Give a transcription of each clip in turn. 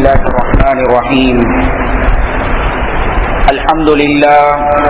الله الرحمن الرحيم الحمد لله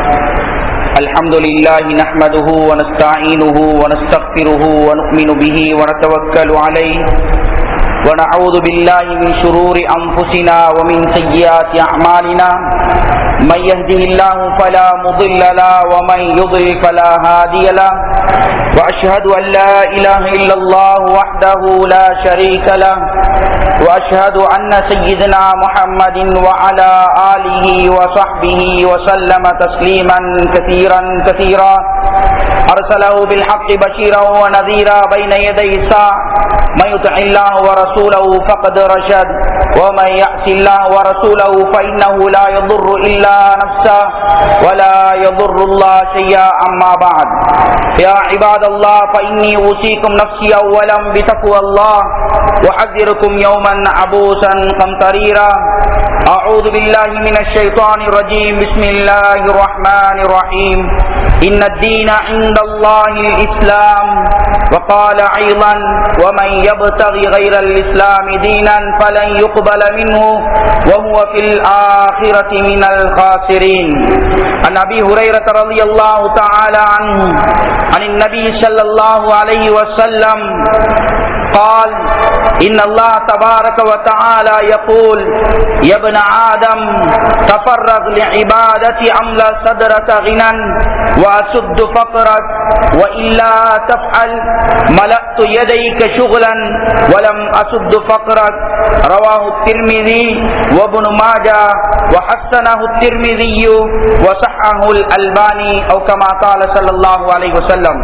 الحمد لله نحمده ونستعينه ونستغفره ونؤمن به ونتوكل عليه ونعوذ بالله من شرور أنفسنا ومن سيئات أعمالنا من يهده الله فلا مضل له ومن يضلل فلا هادي له وأشهد أن لا إله إلا الله وحده لا شريك له وأشهد أن سيدنا محمد وعلى آله وصحبه وسلم تسليما كثيرا كثيرا أرسله بالحق بشيرا ونذيرا بين يدي الساعة من يطع الله ورسوله فقد رشد ومن يعص الله ورسوله فإنه لا يضر إلا نفسه ولا يضر الله شيئا أما بعد يا عباد الله فإني أوصيكم نفسي أولا بتقوى الله وحذركم يوما عبوسا قمطريرا أعوذ بالله من الشيطان الرجيم بسم الله الرحمن الرحيم إن الدين عند الله الإسلام وقال أيضا ومن يبتغي غير الإسلام دينا فلن يقبل منه وهو في الآخرة من الخاسرين عن أبي هريرة رضي الله تعالى عنه عن النبي صلى الله عليه وسلم قال إن الله تبارك وتعالى يقول يا ابن آدم تفرغ لعبادة أملا صدرك غنى وأسد فقرك وإلا تفعل ملأت يديك شغلا ولم أسد فقرك رواه الترمذي وابن ماجه وحسنه الترمذي وصححه الألباني أو كما قال صلى الله عليه وسلم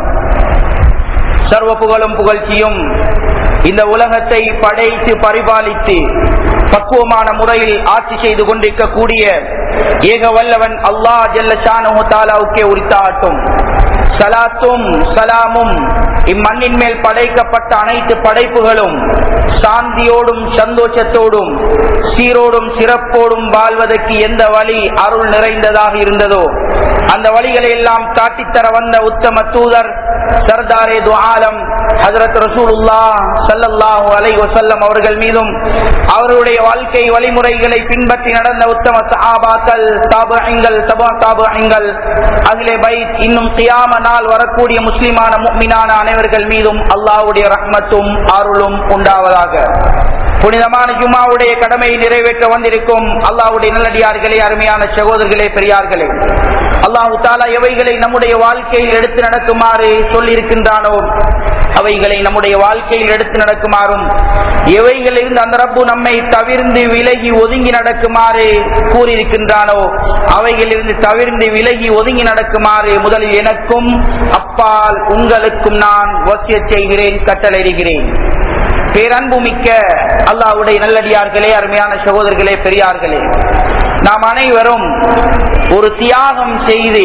சர்வ புகழும் புகழ்ச்சியும் இந்த உலகத்தை படைத்து பரிபாலித்து பக்குவமான முறையில் ஆட்சி செய்து கொண்டிருக்கக்கூடிய ஏக வல்லவன் அல்லாஹ் ஜல்லஷானு தாலாவுக்கே உரித்தாட்டும் சலாத்தும் சலாமும் இம்மண்ணின் மேல் படைக்கப்பட்ட அனைத்து படைப்புகளும் சாந்தியோடும் சந்தோஷத்தோடும் சீரோடும் சிறப்போடும் வாழ்வதற்கு எந்த வழி அருள் நிறைந்ததாக இருந்ததோ அந்த வழிகளை எல்லாம் காட்டித்தர வந்த உத்தம தூதர் சர்தாரே துஆலம் ஹசரத் ரசூலுல்லா சல்லல்லாஹு அலை வசல்லம் அவர்கள் மீதும் அவருடைய வாழ்க்கை வழிமுறைகளை பின்பற்றி நடந்த உத்தம சஹாபாக்கள் தாபுங்கள் தபா தாபுங்கள் அகிலே பைத் இன்னும் கியாம நாள் வரக்கூடிய முஸ்லிமான முக்மினான அனைவர்கள் மீதும் அல்லாஹ்வுடைய ரஹ்மத்தும் அருளும் உண்டாவதாக புனிதமான ஜுமாவுடைய கடமையை நிறைவேற்ற வந்திருக்கும் அல்லாஹ்வுடைய நல்லடியார்களே அருமையான சகோதரர்களே பெரியார்களே அல்லாஹு தாலா எவைகளை நம்முடைய வாழ்க்கையில் எடுத்து நடக்குமாறு சொல்லியிருக்கின்றானோ அவைகளை நம்முடைய வாழ்க்கையில் எடுத்து நடக்குமாறும் எவைகளிலிருந்து அந்த ரப்பு நம்மை தவிர்ந்து விலகி ஒதுங்கி நடக்குமாறு கூறியிருக்கின்றானோ அவைகளிலிருந்து தவிர்ந்து விலகி ஒதுங்கி நடக்குமாறு முதலில் எனக்கும் அப்பால் உங்களுக்கும் நான் வசிய செய்கிறேன் கட்டளையிடுகிறேன் பேரன்பு மிக்க அல்லாவுடைய நல்லடியார்களே அருமையான சகோதரர்களே பெரியார்களே நாம் அனைவரும் ஒரு தியாகம் செய்து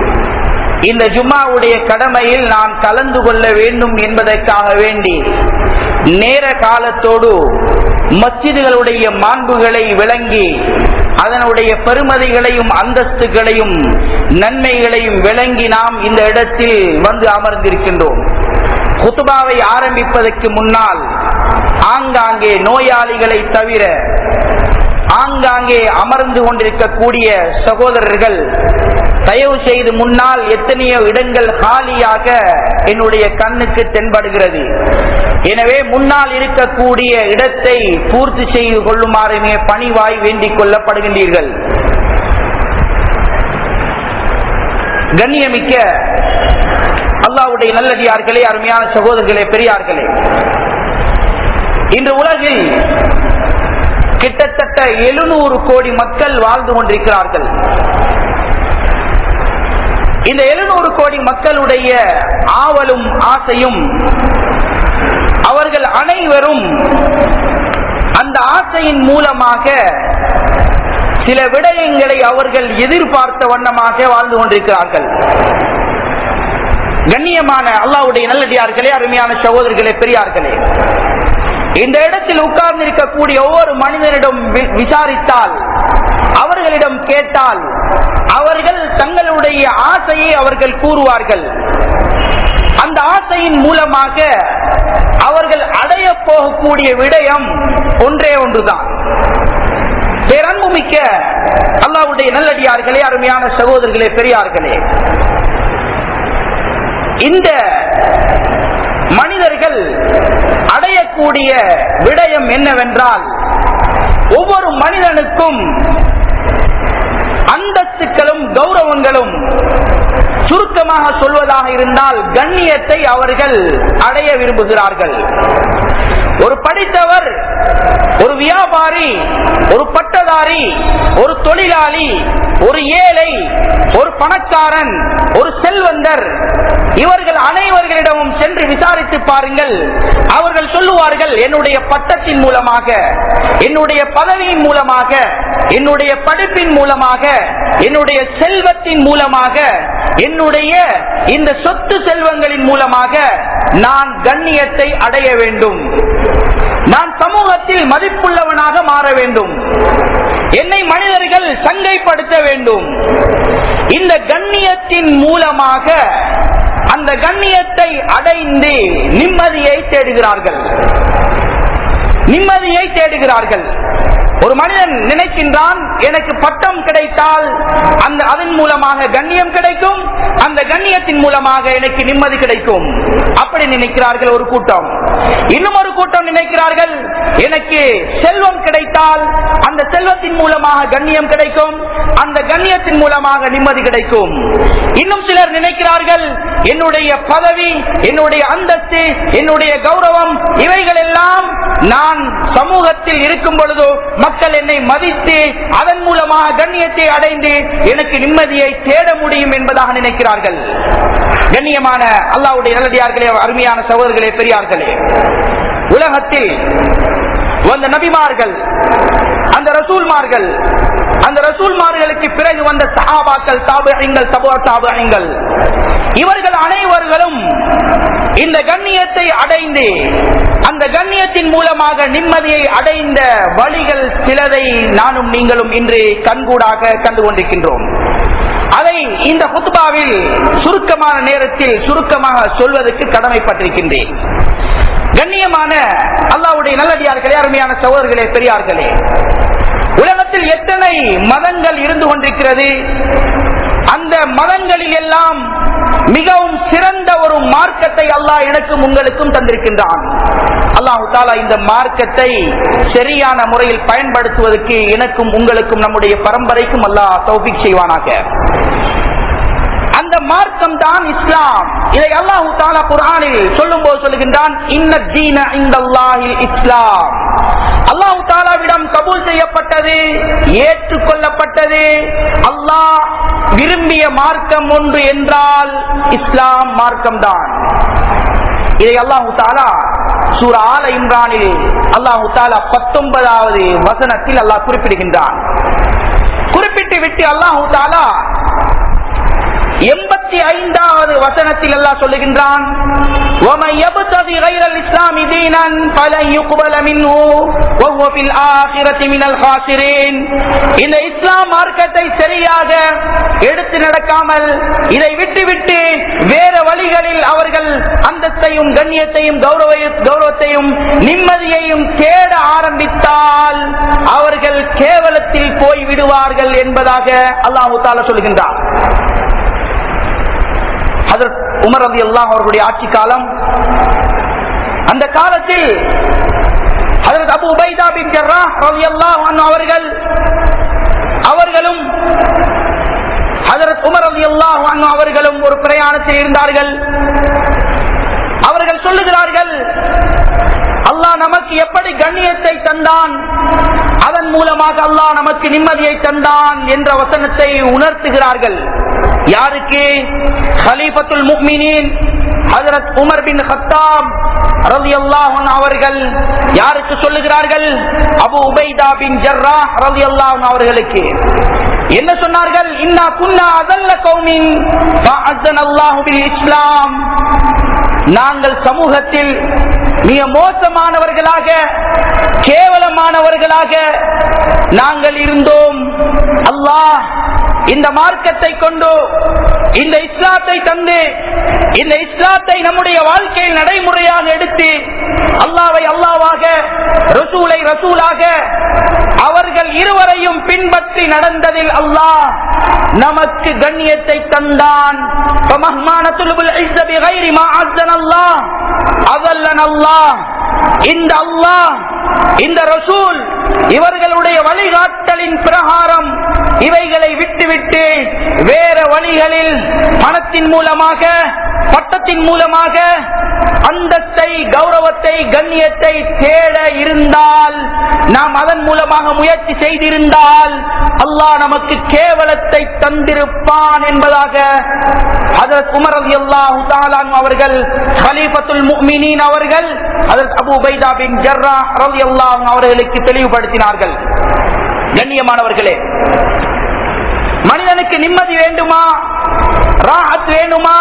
இந்த ஜும்மாவுடைய கடமையில் நான் கலந்து கொள்ள வேண்டும் என்பதற்காக வேண்டி நேர காலத்தோடு மஸ்ஜிதுகளுடைய மாண்புகளை விளங்கி அதனுடைய பெருமதிகளையும் அந்தஸ்துகளையும் நன்மைகளையும் விளங்கி நாம் இந்த இடத்தில் வந்து அமர்ந்திருக்கின்றோம் குத்துபாவை ஆரம்பிப்பதற்கு முன்னால் ஆங்காங்கே நோயாளிகளை தவிர ஆங்காங்கே அமர்ந்து கொண்டிருக்கக்கூடிய சகோதரர்கள் தயவு செய்து முன்னால் எத்தனையோ இடங்கள் காலியாக என்னுடைய கண்ணுக்கு தென்படுகிறது எனவே முன்னால் இருக்கக்கூடிய இடத்தை பூர்த்தி செய்து கொள்ளுமாறுமே பணிவாய் வேண்டிக் கொள்ளப்படுகின்றீர்கள் கண்ணியமிக்க அல்லாவுடைய நல்லடியார்களே அருமையான சகோதரர்களே பெரியார்களே இன்று உலகில் கிட்டத்தட்ட எழுநூறு கோடி மக்கள் வாழ்ந்து கொண்டிருக்கிறார்கள் இந்த எழுநூறு கோடி மக்களுடைய ஆவலும் ஆசையும் அவர்கள் அனைவரும் அந்த ஆசையின் மூலமாக சில விடயங்களை அவர்கள் எதிர்பார்த்த வண்ணமாக வாழ்ந்து கொண்டிருக்கிறார்கள் கண்ணியமான அல்லாவுடைய நல்லடியார்களே அருமையான சகோதரர்களே பெரியார்களே இந்த இடத்தில் உட்கார்ந்து இருக்கக்கூடிய ஒவ்வொரு மனிதனிடம் விசாரித்தால் அவர்களிடம் கேட்டால் அவர்கள் தங்களுடைய ஆசையை அவர்கள் கூறுவார்கள் அந்த ஆசையின் மூலமாக அவர்கள் அடைய போகக்கூடிய விடயம் ஒன்றே ஒன்றுதான் மதிக்க அல்லாவுடைய நல்லடியார்களே அருமையான சகோதரர்களே பெரியார்களே இந்த மனிதர்கள் அடையக்கூடிய விடயம் என்னவென்றால் ஒவ்வொரு மனிதனுக்கும் அந்தஸ்துக்களும் கௌரவங்களும் சுருக்கமாக சொல்வதாக இருந்தால் கண்ணியத்தை அவர்கள் அடைய விரும்புகிறார்கள் ஒரு படித்தவர் ஒரு வியாபாரி ஒரு பட்டதாரி ஒரு தொழிலாளி ஒரு ஏழை ஒரு பணக்காரன் ஒரு செல்வந்தர் இவர்கள் அனைவர்களிடமும் சென்று விசாரித்து பாருங்கள் அவர்கள் சொல்லுவார்கள் என்னுடைய பட்டத்தின் மூலமாக என்னுடைய பதவியின் மூலமாக என்னுடைய படிப்பின் மூலமாக என்னுடைய செல்வத்தின் மூலமாக என்னுடைய இந்த சொத்து செல்வங்களின் மூலமாக நான் கண்ணியத்தை அடைய வேண்டும் நான் சமூகத்தில் மதிப்புள்ளவனாக மாற வேண்டும் என்னை மனிதர்கள் சங்கைப்படுத்த வேண்டும் இந்த கண்ணியத்தின் மூலமாக அந்த கண்ணியத்தை அடைந்து நிம்மதியை தேடுகிறார்கள் நிம்மதியை தேடுகிறார்கள் ஒரு மனிதன் நினைக்கின்றான் எனக்கு பட்டம் கிடைத்தால் அந்த அதன் மூலமாக கண்ணியம் கிடைக்கும் அந்த கண்ணியத்தின் மூலமாக எனக்கு நிம்மதி கிடைக்கும் அப்படி நினைக்கிறார்கள் ஒரு கூட்டம் இன்னும் ஒரு கூட்டம் நினைக்கிறார்கள் எனக்கு செல்வம் கிடைத்தால் அந்த செல்வத்தின் மூலமாக கண்ணியம் கிடைக்கும் அந்த கண்ணியத்தின் மூலமாக நிம்மதி கிடைக்கும் இன்னும் சிலர் நினைக்கிறார்கள் என்னுடைய பதவி என்னுடைய அந்தஸ்து என்னுடைய கௌரவம் இவைகள் எல்லாம் நான் சமூகத்தில் இருக்கும் பொழுது மக்கள் என்னை மதித்து அதன் மூலமாக கண்ணியத்தை அடைந்து எனக்கு நிம்மதியை தேட முடியும் என்பதாக நினைக்கிறார்கள் கண்ணியமான அல்லாவுடைய நல்லடியார்களே அருமையான சகோதரர்களே பெரியார்களே உலகத்தில் வந்த நபிமார்கள் அந்த ரசூல்மார்கள் அந்த ரசூல்மார்களுக்கு பிறகு வந்த சஹாபாக்கள் தாபகங்கள் தபோ தாபகங்கள் இவர்கள் அனைவர்களும் இந்த கண்ணியத்தை அடைந்து அந்த கண்ணியத்தின் மூலமாக நிம்மதியை அடைந்த வழிகள் சிலதை நானும் நீங்களும் இன்று கண்கூடாக கண்டு கொண்டிருக்கின்றோம் அதை இந்த புத்துபாவில் சுருக்கமான நேரத்தில் சுருக்கமாக சொல்வதற்கு கடமைப்பட்டிருக்கின்றேன் கண்ணியமான அல்லாவுடைய நல்லடியார்களே அருமையான சகோதரர்களே பெரியார்களே உலகத்தில் எத்தனை மதங்கள் இருந்து கொண்டிருக்கிறது அந்த மதங்களில் எல்லாம் மிகவும் சிறந்த ஒரு மார்க்கத்தை அல்லாஹ் எனக்கும் உங்களுக்கும் தந்திருக்கின்றான் அல்லாஹு தாலா இந்த மார்க்கத்தை சரியான முறையில் பயன்படுத்துவதற்கு எனக்கும் உங்களுக்கும் நம்முடைய பரம்பரைக்கும் அல்லாஹ் தௌபிக் செய்வானாக அந்த மார்க்கம் தான் இஸ்லாம் இதை அல்லாஹு தாலா குரானில் சொல்லும் போது சொல்லுகின்றான் இன்ன தீன இந்த இஸ்லாம் அல்லாஹு தாலாவிடம் கபூல் செய்யப்பட்டது ஏற்றுக்கொள்ளப்பட்டது அல்லாஹ் விரும்பிய மார்க்கம் ஒன்று என்றால் இஸ்லாம் மார்க்கம் தான் இதை அல்லாஹு தாலா சூர ஆல இம்ரானில் அல்லாஹு தாலா பத்தொன்பதாவது வசனத்தில் அல்லாஹ் குறிப்பிடுகின்றான் குறிப்பிட்டு விட்டு அல்லாஹு தாலா எண்பத்தி ஐந்தாவது வசனத்தில் எல்லாம் சொல்லுகின்றான் وَمَن يَبْتَغِ غَيْرَ الْإِسْلَامِ دِينًا فَلَن يُقْبَلَ مِنْهُ وَهُوَ فِي الْآخِرَةِ مِنَ الْخَاسِرِينَ இந்த இஸ்லாம் மார்க்கத்தை சரியாக எடுத்து நடக்காமல் இதை விட்டுவிட்டு வேற வழிகளில் அவர்கள் அந்தஸ்தையும் கண்ணியத்தையும் கௌரவ கௌரவத்தையும் நிம்மதியையும் தேட ஆரம்பித்தால் அவர்கள் கேவலத்தில் போய் விடுவார்கள் என்பதாக அல்லாஹு தாலா சொல்கின்றார் ஹதரத் உமர் ரதி அல்லாம் அவர்களுடைய ஆட்சி காலம் அந்த காலத்தில் ஹதரத் அபு உபைதா பின் ஜர்ரா ரதி அல்லாஹ் அவர்கள் அவர்களும் ஹதரத் உமர் ரதி அல்லாஹ் அவர்களும் ஒரு பிரயாணத்தில் இருந்தார்கள் அவர்கள் சொல்லுகிறார்கள் அல்லாஹ் நமக்கு எப்படி கண்ணியத்தை தந்தான் அதன் மூலமாக அல்லாஹ் நமக்கு நிம்மதியை தந்தான் என்ற வசனத்தை உணர்த்துகிறார்கள் யாருக்கு ஹலீஃபத்துல் முக்மினின் ஹஜரத் உமர் பின் ஹத்தாம் ரலியல்லாஹு அவர்கள் யாருக்கு சொல்லுகிறார்கள் அபு உபைதா பின் ஜர்ரா ரலியல்லாஹு அவர்களுக்கு என்ன சொன்னார்கள் இன்னா குன்னா அதல்ல கௌமின் அல்லாஹு பில் இஸ்லாம் நாங்கள் சமூகத்தில் மிக மோசமானவர்களாக கேவலமானவர்களாக நாங்கள் இருந்தோம் அல்லாஹ் இந்த மார்க்கத்தை கொண்டு இந்த இஸ்லாத்தை தந்து இந்த இஸ்லாத்தை நம்முடைய வாழ்க்கையில் நடைமுறையாக எடுத்து அல்லாவை அல்லாவாக ரசூலை ரசூலாக அவர்கள் இருவரையும் அனைத்தையும் பின்பற்றி நடந்ததில் அல்லாஹ் நமக்கு கண்ணியத்தை தந்தான் இந்த அல்லாஹ் இந்த ரசூல் இவர்களுடைய வழிகாட்டலின் பிரகாரம் இவைகளை விட்டுவிட்டு வேற வழிகளில் பணத்தின் மூலமாக பட்டத்தின் மூலமாக அந்தத்தை கௌரவத்தை கண்ணியத்தை தேட இருந்தால் நாம் அதன் மூலமாக முயற்சி செய்திருந்தால் அல்லாஹ் நமக்கு கேவலத்தை தந்திருப்பான் என்பதாக அதற்கு உமர் அலி அல்லாஹு அவர்கள் ஹலீபத்துல் முக்மினின் அவர்கள் அதற்கு அபு பைதா பின் ஜர்ரா ரவி அல்லாஹ் அவர்களுக்கு தெளிவுபடுத்தினார்கள் கண்ணியமானவர்களே மனிதனுக்கு நிம்மதி வேண்டுமா ராஹத் வேணுமா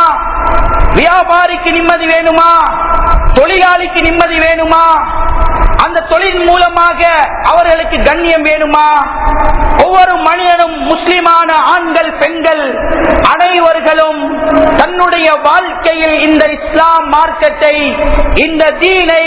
வியாபாரிக்கு நிம்மதி வேணுமா தொழிலாளிக்கு நிம்மதி வேணுமா அந்த தொழில் மூலமாக அவர்களுக்கு கண்ணியம் வேணுமா ஒவ்வொரு மனிதனும் முஸ்லிமான ஆண்கள் பெண்கள் அனைவர்களும் தன்னுடைய வாழ்க்கையில் இந்த இஸ்லாம் மார்க்கத்தை இந்த தீனை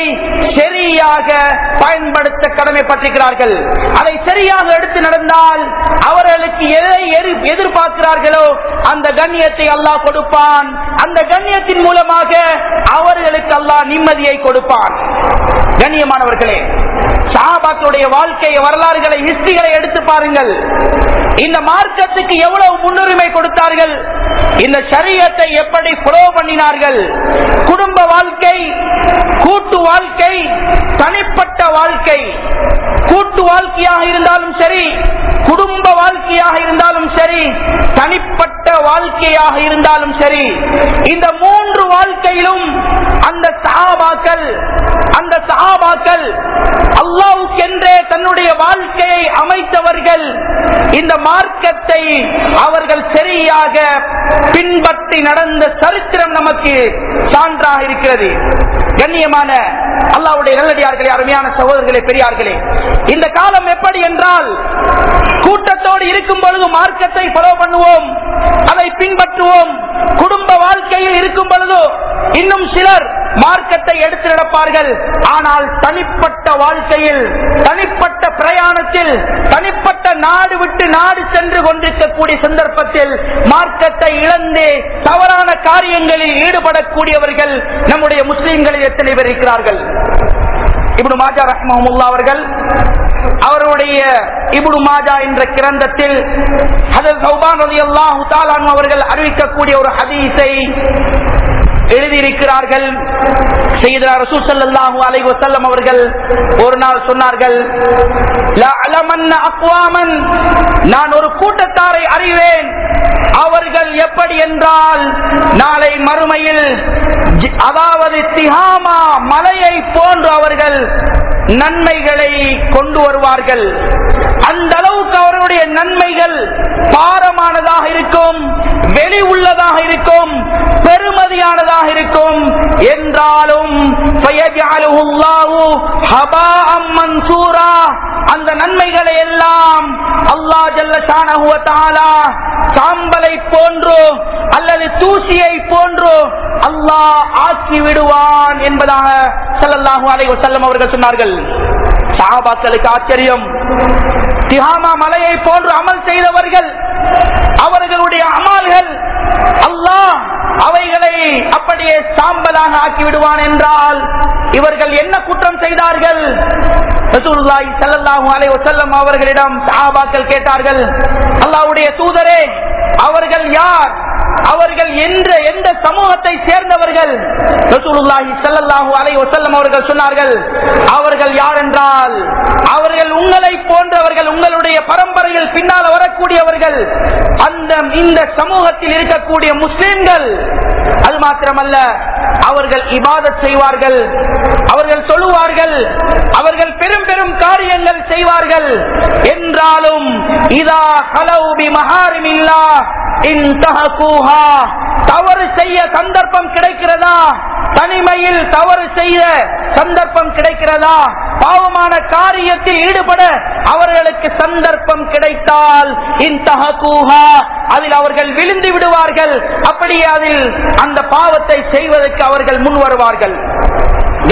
சரியாக பயன்படுத்த கடமைப்பட்டிருக்கிறார்கள் அதை சரியாக எடுத்து நடந்தால் அவர்களுக்கு எதை எதிர்- எதிர்பார்க்கிறார்களோ அந்த கண்ணியத்தை அல்லாஹ் கொடுப்பான் அந்த கண்ணியத்தின் மூலமாக அவர்களுக்கு அல்லாஹ் நிம்மதியை கொடுப்பான் கண்ணியமானவர்களே சஹாபாக்களுடைய வாழ்க்கை வரலாறுகளை ஹிஸ்டிகளை எடுத்து பாருங்கள் இந்த மார்க்கத்துக்கு எவ்வளவு முன்னுரிமை கொடுத்தார்கள் இந்த சரியத்தை எப்படி புரோ பண்ணினார்கள் குடும்ப வாழ்க்கை கூட்டு வாழ்க்கை தனிப்பட்ட வாழ்க்கை கூட்டு வாழ்க்கையாக இருந்தாலும் சரி குடும்ப வாழ்க்கையாக இருந்தாலும் சரி தனிப்பட்ட வாழ்க்கையாக இருந்தாலும் சரி இந்த மூன்று வாழ்க்கையிலும் அந்த சஹாபாக்கள் அந்த சஹாபாக்கள் அல்லாவுக்கென்றே தன்னுடைய வாழ்க்கையை அமைத்தவர்கள் இந்த மார்க்கத்தை அவர்கள் சரியாக பின்பற்றி நடந்த சரித்திரம் நமக்கு சான்றாக இருக்கிறது கண்ணியமான அல்லாவுடைய நல்லடியார்களே அருமையான சகோதரர்களே பெரியார்களே இந்த காலம் எப்படி என்றால் கூட்டத்தோடு இருக்கும் பொழுது மார்க்கத்தை ஃபாலோ பண்ணுவோம் அதை பின்பற்றுவோம் குடும்ப வாழ்க்கையில் இருக்கும் பொழுது இன்னும் சிலர் மார்க்கத்தை எடுத்து நடப்பார்கள் ஆனால் தனிப்பட்ட வாழ்க்கையில் தனிப்பட்ட பிரயாணத்தில் தனிப்பட்ட நாடு விட்டு நாடு சென்று கொண்டிருக்கக்கூடிய சந்தர்ப்பத்தில் மார்க்கத்தை இழந்து தவறான காரியங்களில் ஈடுபடக்கூடியவர்கள் நம்முடைய முஸ்லிம்களில் எத்தனை பேர் இருக்கிறார்கள் இப்னு மாஜா ரஹ்மஹமுல்லா அவர்கள் அவருடைய இப்னு மாஜா என்ற கிரந்தத்தில் ஹதரத் சௌபான் ரலியல்லாஹு தஆலா அன்ஹு அவர்கள் அறிவிக்கக்கூடிய ஒரு ஹதீஸை எழுதியிருக்கிறார்கள் செய்தா ரசூல் ஸல்லல்லாஹு அலைஹி வஸல்லம் அவர்கள் ஒரு நாள் சொன்னார்கள் லஅலமன்ன அக்வாமன் நான் ஒரு கூட்டத்தாரை அறிவேன் அவர்கள் எப்படி என்றால் நாளை மறுமையில் ஜி- அதாவது திஹாமா மலையை போன்று அவர்கள் நன்மைகளை கொண்டு வருவார்கள் அந்த அளவுக்கு அவர்களுடைய நன்மைகள் பாரமானதாக இருக்கும் வெளி உள்ளதாக இருக்கும் பெருமதியானதாக இருக்கும் என்றாலும் فَيَجْعَلُهُ اللَّهُ هَبَاءً مَنْثُورًا. அந்த நன்மைகளை எல்லாம் அல்லாஹ் ஜல்ல ஷானஹு வ தஆலா சாம்பலை போன்று அல்லது தூசியை போன்று அல்லாஹ் ஆக்கி விடுவான் என்பதாக ஸல்லல்லாஹு அலைஹி வஸல்லம் அவர்கள் சொன்னார்கள் சஹாபாக்களுக்கு ஆச்சரியம் திஹாமா மலையை போன்று அமல் செய்தவர்கள் அவர்களுடைய அமல்கள் அல்லாஹ் அவைகளை அப்படியே சாம்பலாக ஆக்கி விடுவான் என்றால் இவர்கள் என்ன குற்றம் செய்தார்கள் ரசூலுல்லாஹி ஸல்லல்லாஹு அலைஹி வஸல்லம் அவர்களிடம் சஹாபாக்கள் கேட்டார்கள் அல்லாஹ்வுடைய தூதரே அவர்கள் யார் அவர்கள் என்ற எந்த சமூகத்தை சேர்ந்தவர்கள் ரசூலுல்லாஹி ஸல்லல்லாஹு அலைஹி வஸல்லம் அவர்கள் சொன்னார்கள் அவர்கள் யார் என்றால் அவர்கள் உங்களை போன்றவர்கள் உங்களுடைய பரம்பரையில் பின்னால் வரக்கூடியவர்கள் அந்த இந்த சமூகத்தில் இருக்கக்கூடிய முஸ்லிம்கள் அது மாத்திரமல்ல அவர்கள் இபாதத் செய்வார்கள் அவர்கள் சொல்லுவார்கள் அவர்கள் பெரும் பெரும் காரியங்கள் செய்வார்கள் என்றாலும் இதா ஹலௌபி மஹாரிமில்லா இன்தஹகூஹா தவறு செய்ய சந்தர்ப்பம் கிடைக்கிறதா தனிமையில் தவறு செய்ய சந்தர்ப்பம் கிடைக்கிறதா பாவமான காரியத்தில் ஈடுபட அவர்களுக்கு சந்தர்ப்பம் கிடைத்தால் இன்தஹகூஹா அதில் அவர்கள் விழுந்து விடுவார்கள் அப்படியே அதில் அந்த பாவத்தை செய்வதற்கு அவர்கள் முன் வருவார்கள்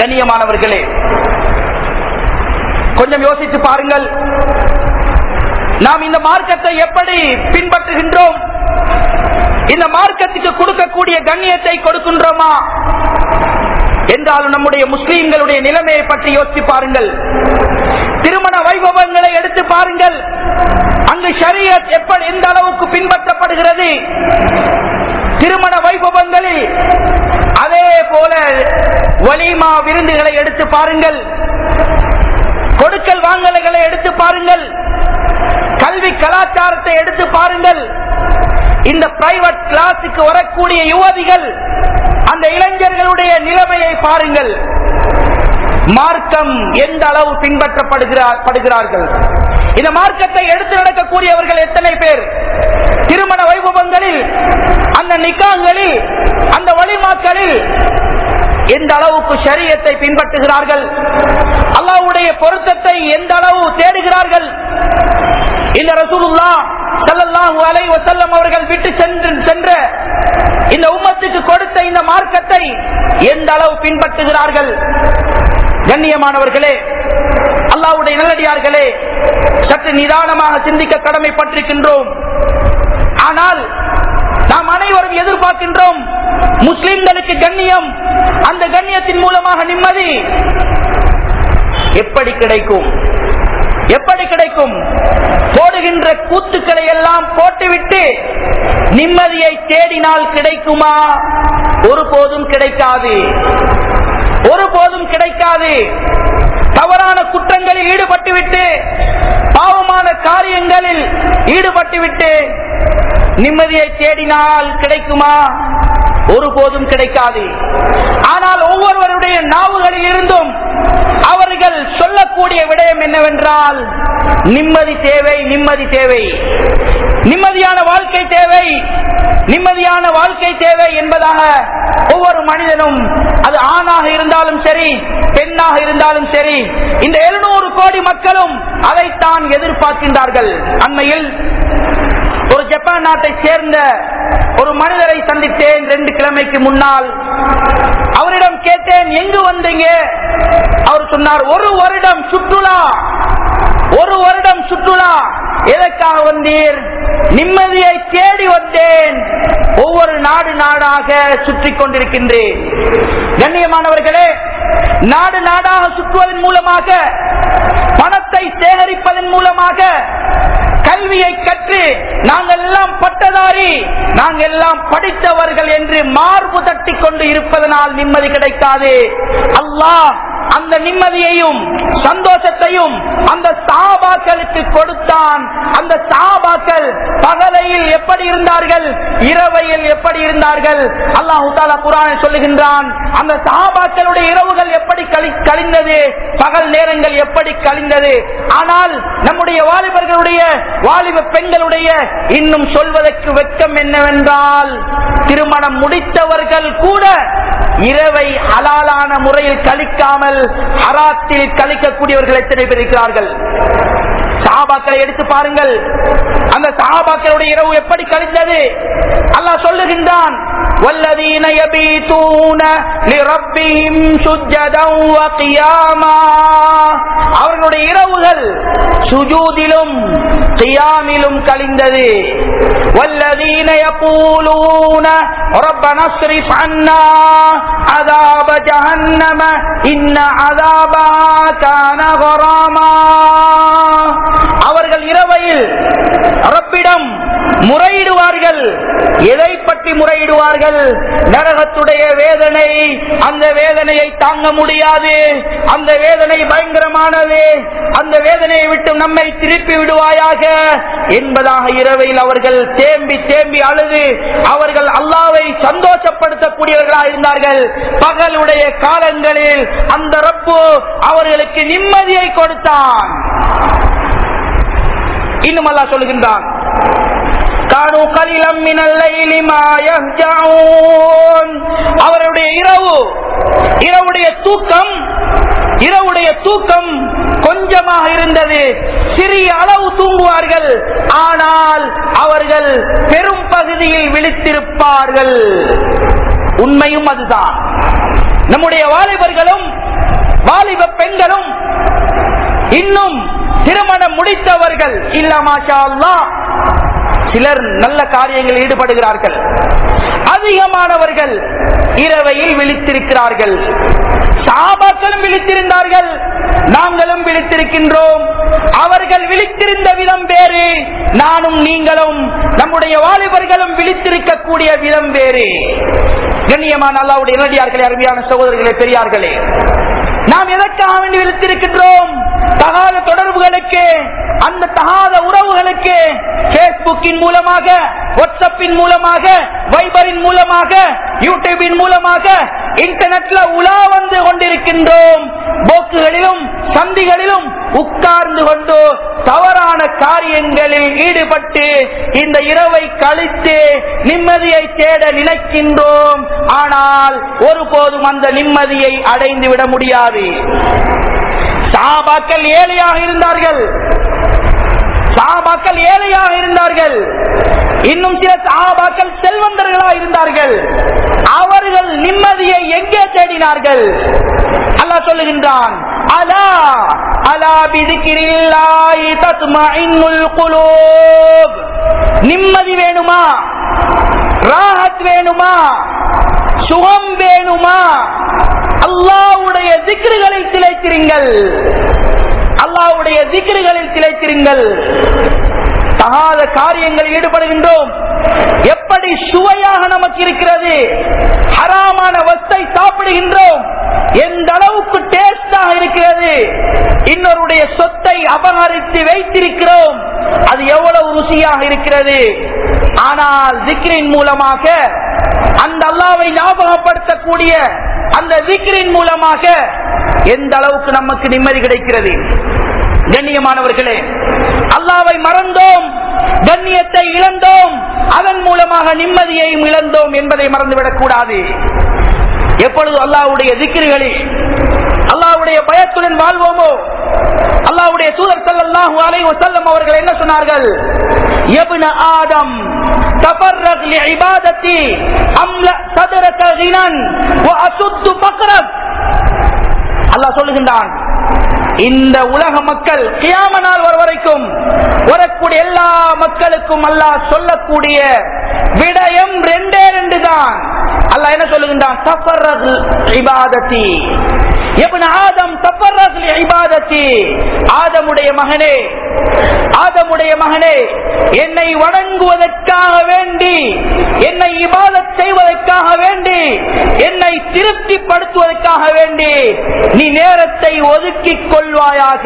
கண்ணியமானவர்களே கொஞ்சம் யோசித்து பாருங்கள் நாம் இந்த மார்க்கத்தை எப்படி பின்பற்றுகின்றோம் இந்த மார்க்கத்துக்கு கொடுக்கக்கூடிய கண்ணியத்தை கொடுக்கின்றோமா என்றாலும் நம்முடைய முஸ்லீம்களுடைய நிலைமையை பற்றி யோசித்து பாருங்கள் திருமண வைபவங்களை எடுத்து பாருங்கள் அங்கு ஷரியத் எப்படி எந்த அளவுக்கு பின்பற்றப்படுகிறது திருமண வைபவங்களில் அதே போல வலிமா விருந்துகளை எடுத்து பாருங்கள் கொடுக்கல் வாங்கல்களை எடுத்து பாருங்கள் கல்வி கலாச்சாரத்தை எடுத்து பாருங்கள் இந்த பிரைவேட் கிளாஸுக்கு வரக்கூடிய யுவதிகள் அந்த இளைஞர்களுடைய நிலைமையை பாருங்கள் மார்க்கம் எந்த அளவு பின்பற்றப்படுகிறார்கள் இந்த மார்க்கத்தை எடுத்து நடக்கக்கூடியவர்கள் எத்தனை பேர் திருமண வைபவங்களில் அந்த நிக்காங்களில் அந்த வழிமாக்களில் எந்த அளவுக்கு சரியத்தை பின்பற்றுகிறார்கள் அல்லாவுடைய பொருத்தத்தை எந்த அளவு தேடுகிறார்கள் இந்த ரசூலுல்லா சல்லல்லாஹு அலைஹி வஸல்லம் அவர்கள் விட்டு சென்று சென்ற இந்த உம்மத்துக்கு கொடுத்த இந்த மார்க்கத்தை எந்த அளவு பின்பற்றுகிறார்கள் கண்ணியமானவர்களே அல்லாவுடைய நல்லடியார்களே சற்று நிதானமாக சிந்திக்க கடமைப்பட்டிருக்கின்றோம் ஆனால் நாம் அனைவரும் எதிர்பார்க்கின்றோம் முஸ்லிம்களுக்கு கண்ணியம் அந்த கண்ணியத்தின் மூலமாக நிம்மதி எப்படி கிடைக்கும் எப்படி கிடைக்கும் போடுகின்ற கூத்துக்களை எல்லாம் போட்டுவிட்டு நிம்மதியை தேடினால் கிடைக்குமா ஒருபோதும் கிடைக்காது ஒருபோதும் கிடைக்காது தவறான குற்றங்களில் ஈடுபட்டுவிட்டு பாவமான காரியங்களில் ஈடுபட்டுவிட்டு நிம்மதியை தேடினால் கிடைக்குமா ஒருபோதும் கிடைக்காது ஆனால் ஒவ்வொருவருடைய நாவுகளில் இருந்தும் அவர்கள் சொல்லக்கூடிய விடயம் என்னவென்றால் நிம்மதி தேவை நிம்மதி தேவை நிம்மதியான வாழ்க்கை தேவை நிம்மதியான வாழ்க்கை தேவை என்பதாக ஒவ்வொரு மனிதனும் அது ஆணாக இருந்தாலும் சரி பெண்ணாக இருந்தாலும் சரி இந்த எழுநூறு கோடி மக்களும் அதைத்தான் எதிர்பார்க்கின்றார்கள் அண்மையில் ஒரு ஜப்பான் நாட்டை சேர்ந்த ஒரு மனிதரை சந்தித்தேன் ரெண்டு கிழமைக்கு முன்னால் அவரிடம் கேட்டேன் எங்கு வந்தீங்க அவர் சொன்னார் ஒரு வருடம் சுற்றுலா ஒரு வருடம் சுற்றுலா எதற்காக வந்தீர் நிம்மதியை தேடி வந்தேன் ஒவ்வொரு நாடு நாடாக சுற்றி கொண்டிருக்கின்றேன் கண்ணியமானவர்களே நாடு நாடாக சுற்றுவதன் மூலமாக பணத்தை சேகரிப்பதன் மூலமாக கல்வியை கற்று நாங்கள் எல்லாம் பட்டதாரி நாங்கள் எல்லாம் படித்தவர்கள் என்று மார்பு தட்டி கொண்டு இருப்பதனால் நிம்மதி கிடைக்காது அல்லாஹ் அந்த நிம்மதியையும் சந்தோஷத்தையும் அந்த சாபாக்களுக்கு கொடுத்தான் அந்த சாபாக்கள் பகலையில் எப்படி இருந்தார்கள் இரவையில் எப்படி இருந்தார்கள் அல்லாஹு தாலா குரானை சொல்லுகின்றான் அந்த சாபாக்களுடைய இரவுகள் எப்படி கழி- கழிந்தது பகல் நேரங்கள் எப்படி கழிந்தது ஆனால் நம்முடைய வாலிபர்களுடைய வாலிப பெண்களுடைய இன்னும் சொல்வதற்கு வெட்கம் என்னவென்றால் திருமணம் முடித்தவர்கள் கூட இரவை ஹலாலான முறையில் கழிக்காமல் ஹராத்தில் கழிக்கக்கூடியவர்கள் எத்தனை பேர் இருக்கிறார்கள் சஹாபாக்களை எடுத்து பாருங்கள் அந்த சஹாபாக்களுடைய இரவு எப்படி கழிந்தது அல்லாஹ் சொல்லுகின்றான் والذين يبيتون لربهم سجدا وقياما அவர்களுடைய இரவுகள் சுஜூதிலும் கியாமிலும் கழிந்தது والذين يقولون ربنا اصرف عنا عذاب جهنم إن عذابها كان غراما அவர்கள் இரவையில் ரப்பிடம் முறையிடுவார்கள் எதை பற்றி முறையிடுவார்கள் நரகத்துடைய வேதனை அந்த வேதனையை தாங்க முடியாது அந்த வேதனை பயங்கரமானது அந்த வேதனையை விட்டு நம்மை திருப்பி விடுவாயாக என்பதாக இரவையில் அவர்கள் தேம்பி தேம்பி அழுது அவர்கள் அல்லாவை சந்தோஷப்படுத்தக்கூடியவர்களாக இருந்தார்கள் பகலுடைய காலங்களில் அந்த ரப்பு அவர்களுக்கு நிம்மதியை கொடுத்தான் இன்னும் அல்லாஹ் சொல்லுகின்றான் கானு கலிலம் மினல் லைலி மா யஹ்ஜஊன் அவருடைய இரவு இரவுடைய தூக்கம் இரவுடைய தூக்கம் கொஞ்சமாக இருந்தது சிறிய அளவு தூங்குவார்கள் ஆனால் அவர்கள் பெரும் பகுதியில் விழித்திருப்பார்கள் உண்மையும் அதுதான் நம்முடைய வாலிபர்களும் வாலிப பெண்களும் இன்னும் திருமணம் முடித்தவர்கள் இல்ல மாஷா அல்லாஹ் சிலர் நல்ல காரியங்களில் ஈடுபடுகிறார்கள் அதிகமானவர்கள் இரவையில் விழித்திருக்கிறார்கள் சாபாக்களும் விழித்திருந்தார்கள் நாங்களும் விழித்திருக்கின்றோம் அவர்கள் விழித்திருந்த விதம் வேறு நானும் நீங்களும் நம்முடைய வாலிபர்களும் விழித்திருக்கக்கூடிய விதம் வேறு கண்ணியமான அல்லாவுடைய இறுதியார்களே அருமையான சகோதரர்களே பெரியார்களே நாம் எதற்காக வேண்டி விழித்திருக்கின்றோம் தகாத தொடர்புகளுக்கு அந்த தகாத உறவுகளுக்கு பேஸ்புக்கின் மூலமாக வாட்ஸ்அப்பின் மூலமாக வைபரின் மூலமாக யூடியூபின் மூலமாக இன்டர்நெட்ல உலா வந்து கொண்டிருக்கின்றோம் போக்குகளிலும் சந்திகளிலும் உட்கார்ந்து கொண்டு தவறான காரியங்களில் ஈடுபட்டு இந்த இரவை கழித்து நிம்மதியை தேட நினைக்கின்றோம் ஆனால் ஒருபோதும் அந்த நிம்மதியை அடைந்து விட முடியாது சாபாக்கள் ஏழையாக இருந்தார்கள் சாபாக்கள் ஏழையாக இருந்தார்கள் இன்னும் சில சாபாக்கள் செல்வந்தர்களாக இருந்தார்கள் அவர்கள் நிம்மதியை எங்கே தேடினார்கள் அல்லாஹ் சொல்லுகின்றான் அலா அலா பிதிக்கிரில்லாஹி தத்மஇன்னுல் குலூப் நிம்மதி வேணுமா ராஹத் வேணுமா சுகம் வேணுமா அல்லாஹ்வுடைய திக்ருகளில் திளைத்திருங்கள் அல்லாஹ்வுடைய திக்ருகளில் திளைத்திருங்கள் தகாத காரியங்களில் ஈடுபடுகின்றோம் எப்படி சுவையாக நமக்கு இருக்கிறது ஹராமான வஸ்தை சாப்பிடுகின்றோம் எந்த அளவுக்கு டேஸ்டாக இருக்கிறது இன்னொருடைய சொத்தை அபகரித்து வைத்திருக்கிறோம் அது எவ்வளவு ருசியாக இருக்கிறது ஆனால் திக்ரின் மூலமாக அந்த அல்லாவை ஞாபகப்படுத்தக்கூடிய அந்த திக்ரின் மூலமாக எந்த அளவுக்கு நமக்கு நிம்மதி கிடைக்கிறது கண்ணியமானவர்களே அல்லாவை மறந்தோம் கண்ணியத்தை இழந்தோம் அதன் மூலமாக நிம்மதியையும் இழந்தோம் என்பதை மறந்துவிடக் கூடாது எப்பொழுது அல்லாவுடைய திக்கிரிகளில் அல்லாவுடைய பயத்துடன் வாழ்வோமோ அல்லாவுடைய தூதர் ஸல்லல்லாஹு அலைஹி வஸல்லம் அவர்கள் என்ன சொன்னார்கள் யப்ன ஆதம் தஃபர்ரக் லிஇபாதத்தி அம்ல சதரக கினன் வ அசுத்து ஃபக்ரக் அல்லாஹ் சொல்லுகின்றான் இந்த உலக மக்கள் கியாம நாள் வர வரைக்கும் வரக்கூடிய எல்லா மக்களுக்கும் அல்லாஹ் சொல்லக்கூடிய விடயம் ரெண்டே ரெண்டு தான் அல்லாஹ் என்ன சொல்லுகின்றான் தஃபர்ரக் இபாதத்தி எப்ன ஆதம் தஃபர்ரக் இபாதத்தி ஆதமுடைய மகனே ஆதமுடைய மகனே என்னை வணங்குவதற்காக வேண்டி என்னை இபாதத் செய்வதற்காக வேண்டி என்னை திருப்திப்படுத்துவதற்காக வேண்டி நீ நேரத்தை ஒதுக்கிக் கொள்வாயாக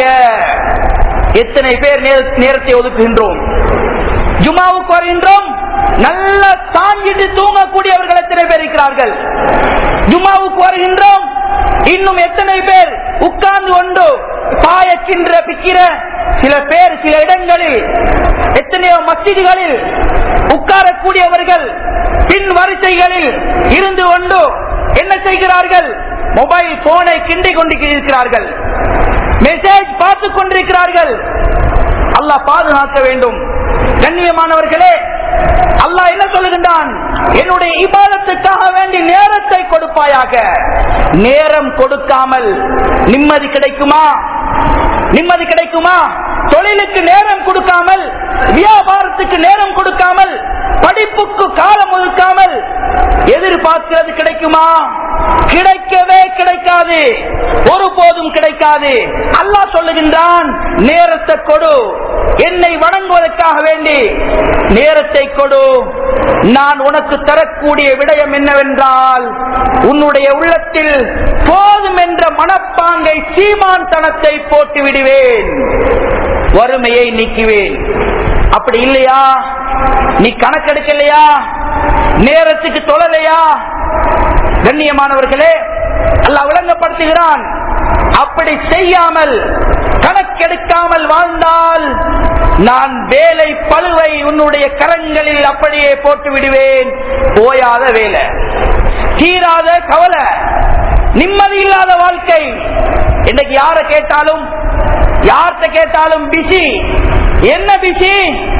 எத்தனை பேர் நேர- நேரத்தை ஒதுக்குகின்றோம் ஜுமாவுக்கு வருகின்றோம் நல்ல தாங்கிட்டு தூங்கக்கூடியவர்கள் எத்தனை பேர் இருக்கிறார்கள் ஜுமாவுக்கு வருகின்றோம் இன்னும் எத்தனை பேர் உட்கார்ந்து கொண்டு பாயக்கின்ற பிக்கிற சில பேர் சில இடங்களில் எத்தனையோ மஸ்ஜிதுகளில் உட்காரக்கூடியவர்கள் பின் வரிசைகளில் இருந்து கொண்டு என்ன செய்கிறார்கள் மொபைல் போனை கிண்டி கொண்டு இருக்கிறார்கள் மெசேஜ் பார்த்து கொண்டிருக்கிறார்கள் அல்லாஹ் பாதுகாக்க வேண்டும் கண்ணியமானவர்களே அல்லாஹ் என்ன சொல்லுகின்றான் என்னுடைய இபாதத்துக்காக வேண்டி நேரத்தை கொடுப்பாயாக நேரம் கொடுக்காமல் நிம்மதி கிடைக்குமா நிம்மதி கிடைக்குமா தொழிலுக்கு நேரம் கொடுக்காமல் வியாபாரத்துக்கு நேரம் கொடுக்காமல் படிப்புக்கு காலம் ஒதுக்காமல் எதிர்பார்க்கிறது கிடைக்குமா கிடைக்கவே கிடைக்காது ஒருபோதும் கிடைக்காது அல்லாஹ் சொல்லுகின்றான் நேரத்தை கொடு என்னை வணங்குவதற்காக வேண்டி நேரத்தை கொடு நான் உனக்கு தரக்கூடிய விடயம் என்னவென்றால் உன்னுடைய உள்ளத்தில் போதும் என்ற மனப்பாங்கை சீமான் தனத்தை போட்டு விடுவேன் வறுமையை நீக்குவேன் அப்படி இல்லையா நீ கணக்கெடுக்கலையா நேரத்துக்கு தொழலையா கண்ணியமானவர்களே அல்லாஹ் விளங்கப்படுத்துகிறான் அப்படி செய்யாமல் கணக்கெடுக்காமல் வாழ்ந்தால் நான் வேலை பழுவை உன்னுடைய கரங்களில் அப்படியே போட்டு விடுவேன் ஓயாத வேலை தீராத கவலை நிம்மதி இல்லாத வாழ்க்கை இன்னைக்கு யார கேட்டாலும் யார்கிட்ட கேட்டாலும் பிசி என்ன பிசி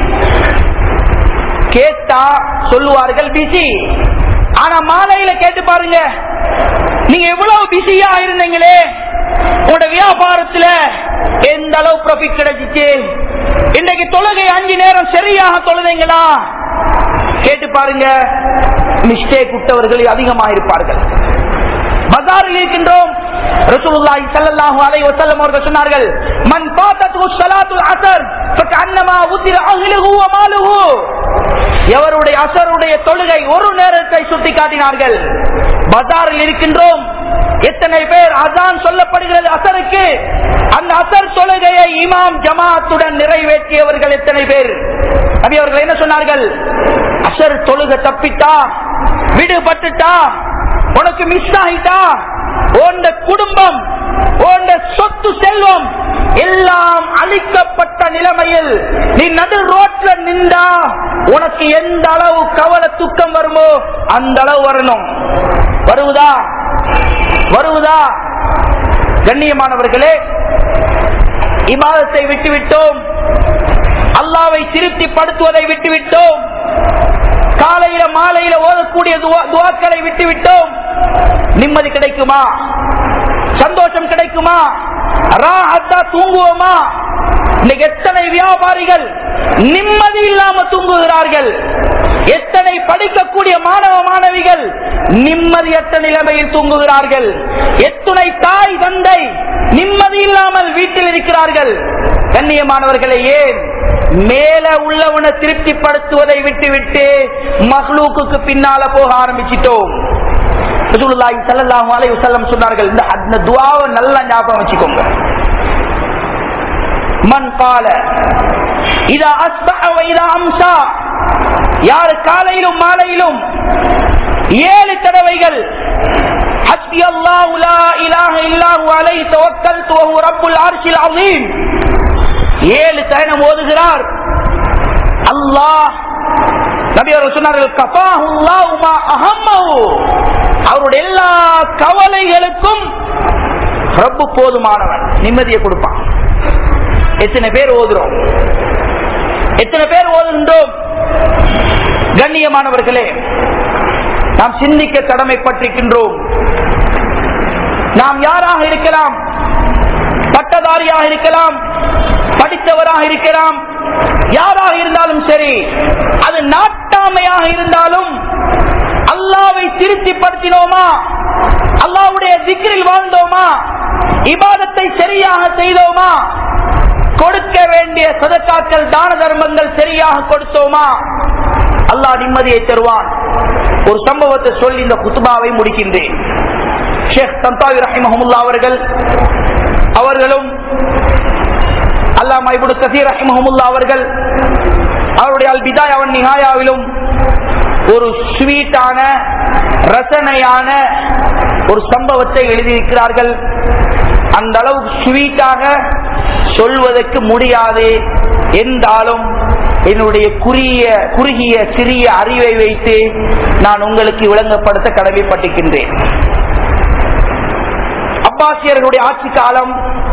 கேட்டா சொல்லுவார்கள் பிசி ஆனா மாலையில கேட்டு பாருங்க நீங்க எவ்வளவு பிஸியா இருந்தீங்களே உங்களோட வியாபாரத்துல எந்த அளவு ப்ராஃபிட் கிடைச்சிச்சு இன்னைக்கு தொழுகை அஞ்சு நேரம் சரியாக தொழுதைங்களா கேட்டு பாருங்க மிஸ்டேக் விட்டவர்கள் அதிகமாக இருப்பார்கள் பஜாரில் இருக்கின்றோம் ரசூலுல்லாஹி ஸல்லல்லாஹு அலைஹி வஸல்லம் அவர்கள் சொன்னார்கள் மன் ஃபாதத்து ஸலாத்துல் அஸர் ஃபகன்னமா உதிர அஹ்லுஹு வ மாலுஹு எவருடைய அசருடைய தொழுகை ஒரு நேரத்தை சுட்டி காட்டினார்கள் பஜாரில் இருக்கின்றோம் எத்தனை பேர் அசான் சொல்லப்படுகிறது அசருக்கு அந்த அசர் தொழுகையை இமாம் ஜமாத்துடன் நிறைவேற்றியவர்கள் எத்தனை பேர் நபி அவர்கள் என்ன சொன்னார்கள் அசர் தொழுகை தப்பிட்டா விடுபட்டுட்டா உனக்கு மிஸ் ஆகிட்டா உண்ட குடும்பம் உண்ட சொத்து செல்வம் எல்லாம் அழிக்கப்பட்ட நிலைமையில் நீ நடு ரோட்ல நின்றா உனக்கு எந்த அளவு கவலை துக்கம் வருமோ அந்த அளவு வரணும் வருவதா வருவதா கண்ணியமானவர்களே இமாதத்தை விட்டுவிட்டோம் அல்லாவை திருப்திப்படுத்துவதை விட்டுவிட்டோம் காலையில மாலையில ஓதக்கூடிய துவா- துவாக்களை விட்டுவிட்டோம் நிம்மதி கிடைக்குமா சந்தோஷம் கிடைக்குமா ராஹத்தா தூங்குவோமா இன்னைக்கு எத்தனை வியாபாரிகள் நிம்மதி இல்லாம தூங்குகிறார்கள் எத்தனை படிக்கக்கூடிய மாணவ மாணவிகள் நிம்மதியற்ற நிலைமையில் தூங்குகிறார்கள் எத்தனை தாய் தந்தை நிம்மதி இல்லாமல் வீட்டில் இருக்கிறார்கள் கண்ணியமானவர்களே ஏன் மேல உள்ளவனை திருப்திப்படுத்துவதை விட்டுவிட்டு மஹ்லூக்கு பின்னால போக ஆரம்பிச்சிட்டோம் ரசூலுல்லாஹி ஸல்லல்லாஹு அலைஹி வஸல்லம் சொன்னார்கள் இந்த அந்த துஆவை நல்லா ஞாபகம் வச்சுக்கோங்க மன் கால இதா அஸ்பஹ வ இதா அம்சா யார் காலையிலும் மாலையிலும் ஏழு தடவைகள் ஹஸ்பி அல்லாஹு லா இலாஹ இல்லாஹு அலைஹி தவக்கல்து வ ஹுவ ரப்புல் அர்ஷில் அஸீம் ஏழு தயணம் ஓதுகிறார் அல்லாஹ் நபி அவர்கள் சொன்னார்கள் கஃபாஹுல்லாஹு மா அஹம்மஹு அவருடைய எல்லா கவலைகளுக்கும் ரப்பு போதுமானவன் நிம்மதியை கொடுப்பான் எத்தனை பேர் ஓதுறோம் எத்தனை பேர் ஓதுகின்றோம் கண்ணியமானவர்களே நாம் சிந்திக்க கடமைப்பட்டிருக்கின்றோம் நாம் யாராக இருக்கலாம் பட்டதாரியாக இருக்கலாம் படித்தவராக இருக்கலாம் யாராக இருந்தாலும் சரி அது நாட்டாமையாக இருந்தாலும் அல்லாவை திருப்திப்படுத்தினோமா அல்லாவுடைய திக்கிரில் வாழ்ந்தோமா இபாதத்தை சரியாக செய்தோமா கொடுக்க வேண்டிய சதக்காக்கள் தான தர்மங்கள் சரியாக கொடுத்தோமா அல்லாஹ் நிம்மதியை தருவான் ஒரு சம்பவத்தை சொல்லி இந்த குத்துபாவை முடிக்கின்றேன் ஷேக் தந்தாவி ரஹிமஹமுல்லா அவர்கள் அவர்களும் அல்லாமா இபுடு கசீர் ரஹிமஹமுல்லா அவர்கள் அவருடைய அல் பிதாய் அவன் நிகாயாவிலும் ஒரு ஸ்வீட்டான ரசனையான ஒரு சம்பவத்தை எழுதியிருக்கிறார்கள் அந்த அளவு ஸ்வீட்டாக சொல்வதற்கு முடியாது என்றாலும் என்னுடைய குறுகிய குறுகிய சிறிய அறிவை வைத்து நான் உங்களுக்கு விளங்கப்படுத்த கடமைப்பட்டிருக்கின்றேன் அப்பாசியர்களுடைய ஆட்சி காலம்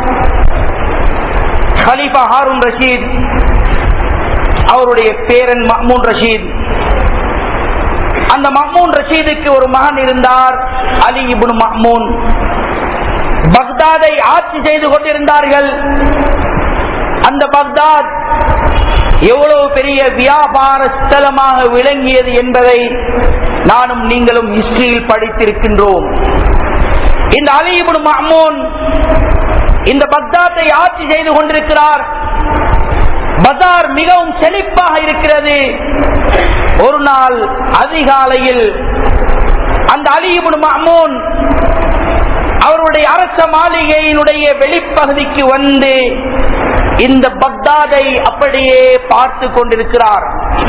ஹலீஃபா ஹாரூன் ரஷீத் அவருடைய பேரன் மஹ்மூன் ரஷீத் அந்த மஹ்மூன் ரஷீதுக்கு ஒரு மகன் இருந்தார் அலி இப்னு மஹ்மூன் பக்தாதை ஆட்சி செய்து கொண்டிருந்தார்கள் அந்த பக்தாத் எவ்வளவு பெரிய வியாபார ஸ்தலமாக விளங்கியது என்பதை நானும் நீங்களும் ஹிஸ்டரியில் படித்திருக்கின்றோம் இந்த அலிபுன் மஹமூன் இந்த பக்தாத்தை ஆட்சி செய்து கொண்டிருக்கிறார் பஜார் மிகவும் செழிப்பாக இருக்கிறது ஒரு நாள் அதிகாலையில் அந்த அலிபுன் மஹமூன் அவருடைய அரச மாளிகையினுடைய வெளிப்பகுதிக்கு வந்து இந்த பக்தாதை அப்படியே பார்த்து கொண்டிருக்கிறார்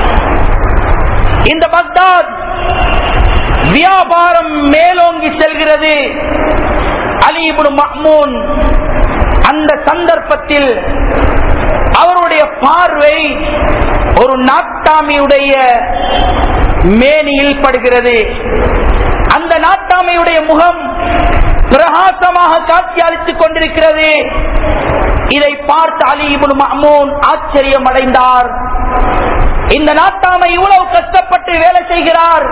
இந்த பக்தாத் வியாபாரம் மேலோங்கி செல்கிறது அலிபுன் மஹ்மூன் அந்த சந்தர்ப்பத்தில் அவருடைய பார்வை ஒரு நாட்டாமியுடைய மேனியில் படுகிறது அந்த நாட்டாமையுடைய முகம் பிரகாசமாக காட்சி அளித்துக் கொண்டிருக்கிறது இதை பார்த்து அலி இப்னு மஹ்மூன் ஆச்சரியம் அடைந்தார் இந்த நாட்டாமை இவ்வளவு கஷ்டப்பட்டு வேலை செய்கிறார்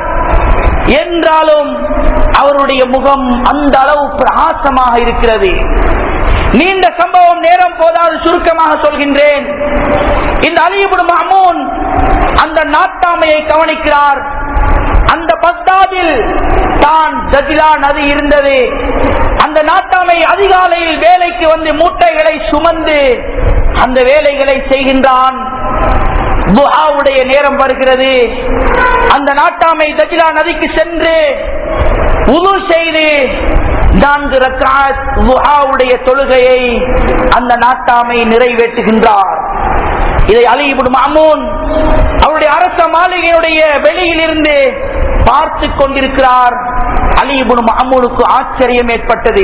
என்றாலும் அவருடைய முகம் அந்த அளவு பிரகாசமாக இருக்கிறது நீண்ட சம்பவம் நேரம் போதாது சுருக்கமாக சொல்கின்றேன் இந்த அலிபுடு மாமூன் அந்த நாட்டாமையை கவனிக்கிறார் அந்த பக்தாதில் தான் ஜஜிலா நதி இருந்தது அந்த நாட்டாமை அதிகாலையில் வேலைக்கு வந்து மூட்டைகளை சுமந்து அந்த வேலைகளை செய்கின்றான் துஹாவுடைய நேரம் வருகிறது அந்த நாட்டாமை தஜிலா நதிக்கு சென்று உது செய்து நான்கு ரக்காத் துஹாவுடைய தொழுகையை அந்த நாட்டாமை நிறைவேற்றுகின்றார் இதை அலிபுடு மாமூன் அவருடைய அரச மாளிகையுடைய வெளியில் இருந்து பார்த்து கொண்டிருக்கிறார் அலிபுடு மாமூனுக்கு ஆச்சரியம் ஏற்பட்டது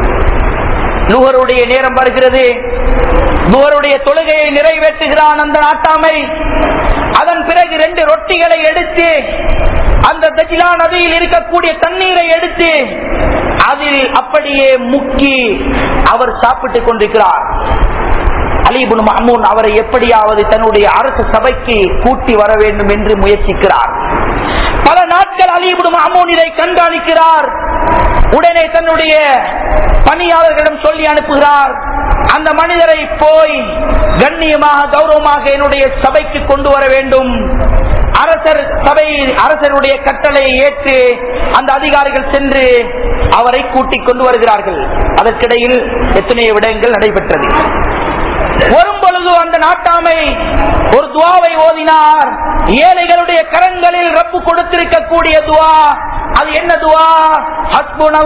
நுகருடைய நேரம் வருகிறது நுகருடைய தொழுகையை நிறைவேற்றுகிறான் அந்த நாட்டாமை அதன் பிறகு ரெண்டு ரொட்டிகளை எடுத்து அந்த தஜிலா நதியில் இருக்கக்கூடிய தண்ணீரை எடுத்து அதில் அப்படியே முக்கி அவர் சாப்பிட்டுக் கொண்டிருக்கிறார் அலிபுன் மஹமூன் அவரை எப்படியாவது தன்னுடைய அரசு சபைக்கு கூட்டி வர வேண்டும் என்று முயற்சிக்கிறார் பல நாட்கள் அலிபுன் மஹமூன் இதை கண்காணிக்கிறார் உடனே தன்னுடைய பணியாளர்களிடம் சொல்லி அனுப்புகிறார் அந்த மனிதரை போய் கண்ணியமாக கௌரவமாக என்னுடைய சபைக்கு கொண்டு வர வேண்டும் அரசர் சபை அரசருடைய கட்டளையை ஏற்று அந்த அதிகாரிகள் சென்று அவரை கூட்டிக் கொண்டு வருகிறார்கள் அதற்கிடையில் எத்தனையோ விடயங்கள் நடைபெற்றது வரும் பொழுது அந்த நாட்டாமை ஒரு துவாவை ஓதினார் ஏழைகளுடைய கரங்களில் ரப்பு கொடுத்திருக்கக்கூடிய துவா அது என்ன துவா ஹஸ்புன்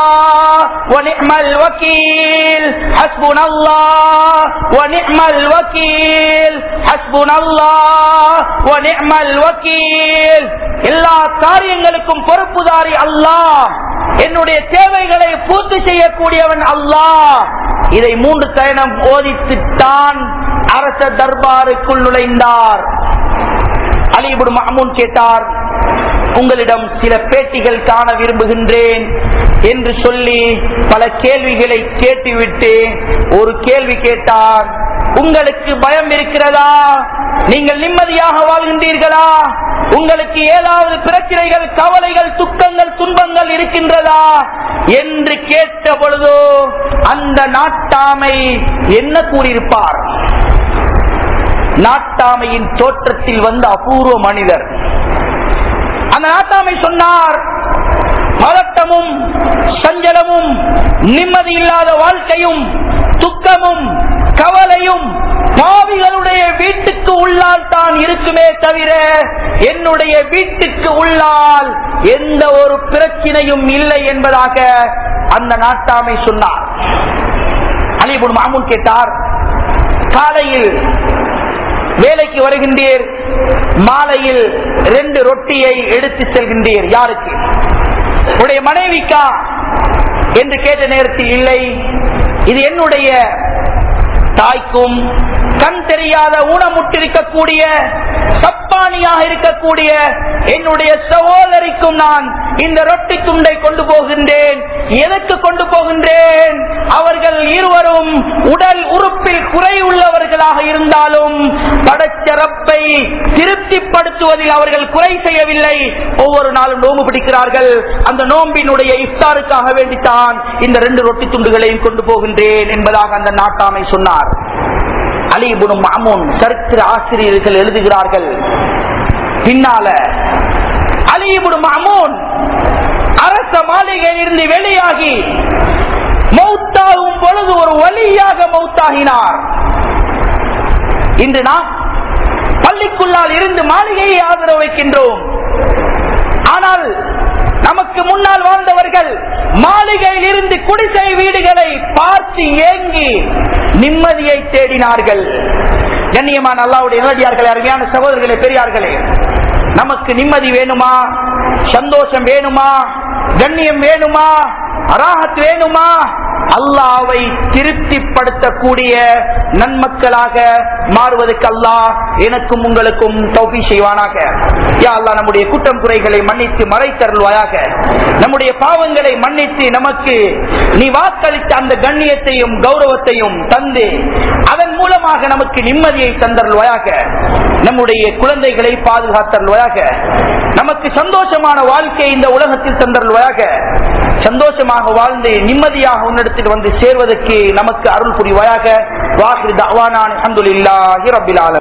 அல்லாஹ் வக்கீல் ஹஸ்புன் அல்லாஹ் வக்கீல் ஹஸ்புன் அல்லாஹ் வக்கீல் எல்லா காரியங்களுக்கும் பொறுப்புதாரி அல்லாஹ் என்னுடைய தேவைகளை பூர்த்தி செய்யக்கூடியவன் அல்லாஹ் இதை மூன்று தயணம் ஓதித்துத்தான் அரச தர்பாருக்குள் நுழைந்தார் அலிபுடு மஹமூன் கேட்டார் உங்களிடம் சில பேட்டிகள் காண விரும்புகின்றேன் என்று சொல்லி பல கேள்விகளை கேட்டுவிட்டு ஒரு கேள்வி கேட்டார் உங்களுக்கு பயம் இருக்கிறதா நீங்கள் நிம்மதியாக வாழ்கின்றீர்களா உங்களுக்கு ஏதாவது பிரச்சனைகள் கவலைகள் துக்கங்கள் துன்பங்கள் இருக்கின்றதா என்று கேட்ட பொழுதோ அந்த நாட்டாமை என்ன கூறியிருப்பார் நாட்டாமையின் தோற்றத்தில் வந்த அபூர்வ மனிதர் அந்த நாட்டாமை சொன்னார் பதட்டமும் சஞ்சலமும் நிம்மதி இல்லாத வாழ்க்கையும் துக்கமும் கவலையும் பாவிகளுடைய வீட்டுக்கு உள்ளால் தான் இருக்குமே தவிர என்னுடைய வீட்டுக்கு உள்ளால் எந்த ஒரு பிரச்சனையும் இல்லை என்பதாக அந்த நாட்டாமை சொன்னார் அலிபுன் மாமூன் கேட்டார் காலையில் வேலைக்கு வருகின்றீர் மாலையில் ரெண்டு ரொட்டியை எடுத்து செல்கின்றீர் யாருக்கு உடைய மனைவிக்கா என்று கேட்ட நேரத்தில் இல்லை இது என்னுடைய தாய்க்கும் கண் தெரியாத ஊனமுட்டிருக்கக்கூடிய சப்பானியாக இருக்கக்கூடிய என்னுடைய சகோதரிக்கும் நான் இந்த ரொட்டி துண்டை கொண்டு போகின்றேன் எதற்கு கொண்டு போகின்றேன் அவர்கள் இருவரும் உடல் உறுப்பில் குறை உள்ளவர்களாக இருந்தாலும் படச்சரப்பை திருப்திப்படுத்துவதில் அவர்கள் குறை செய்யவில்லை ஒவ்வொரு நாளும் நோம்பு பிடிக்கிறார்கள் அந்த நோம்பினுடைய இஃப்தாருக்காக வேண்டித்தான் இந்த ரெண்டு ரொட்டி துண்டுகளையும் கொண்டு போகின்றேன் என்பதாக அந்த நாட்டாமை சொன்னார் அலிபுனும் மாமூன் சரித்திர ஆசிரியர்கள் எழுதுகிறார்கள் பின்னால அலிபுனும் மாமூன் அரச மாளிகையில் இருந்து வெளியாகி மௌத்தாகும் பொழுது ஒரு வழியாக மௌத்தாகினார் இன்று நாம் பள்ளிக்குள்ளால் இருந்து மாளிகையை ஆதரவு வைக்கின்றோம் ஆனால் நமக்கு முன்னால் வாழ்ந்தவர்கள் மாளிகையில் இருந்து குடிசை வீடுகளை பார்த்து ஏங்கி நிம்மதியை தேடினார்கள் கண்ணியமான அல்லாவுடைய நேரடியார்களே அருமையான சகோதரர்களே பெரியார்களே நமக்கு நிம்மதி வேணுமா சந்தோஷம் வேணுமா கண்ணியம் வேணுமா அராகத் வேணுமா அல்லாவை திருப்திப்படுத்தக்கூடிய நன்மக்களாக மாறுவதற்கு அல்லாஹ் எனக்கும் உங்களுக்கும் தௌபி செய்வானாக யா அல்லாஹ் நம்முடைய குற்றம் குறைகளை மன்னித்து மறைத்தருள்வாயாக நம்முடைய பாவங்களை மன்னித்து நமக்கு நீ வாக்களித்த அந்த கண்ணியத்தையும் கௌரவத்தையும் தந்து அதன் மூலமாக நமக்கு நிம்மதியை தந்தருள்வாயாக நம்முடைய குழந்தைகளை பாதுகாத்தருள்வாயாக நமக்கு சந்தோஷமான வாழ்க்கை இந்த உலகத்தில் தந்தருள்வாயாக சந்தோஷமாக வாழ்ந்து நிம்மதியாக உன்னிடத்தில் வந்து சேர்வதற்கு நமக்கு அருள் புரிவாயாக வாஹிர் தவானான் அல்ஹம்துலில்லாஹி ரப்பில் ஆலமீன்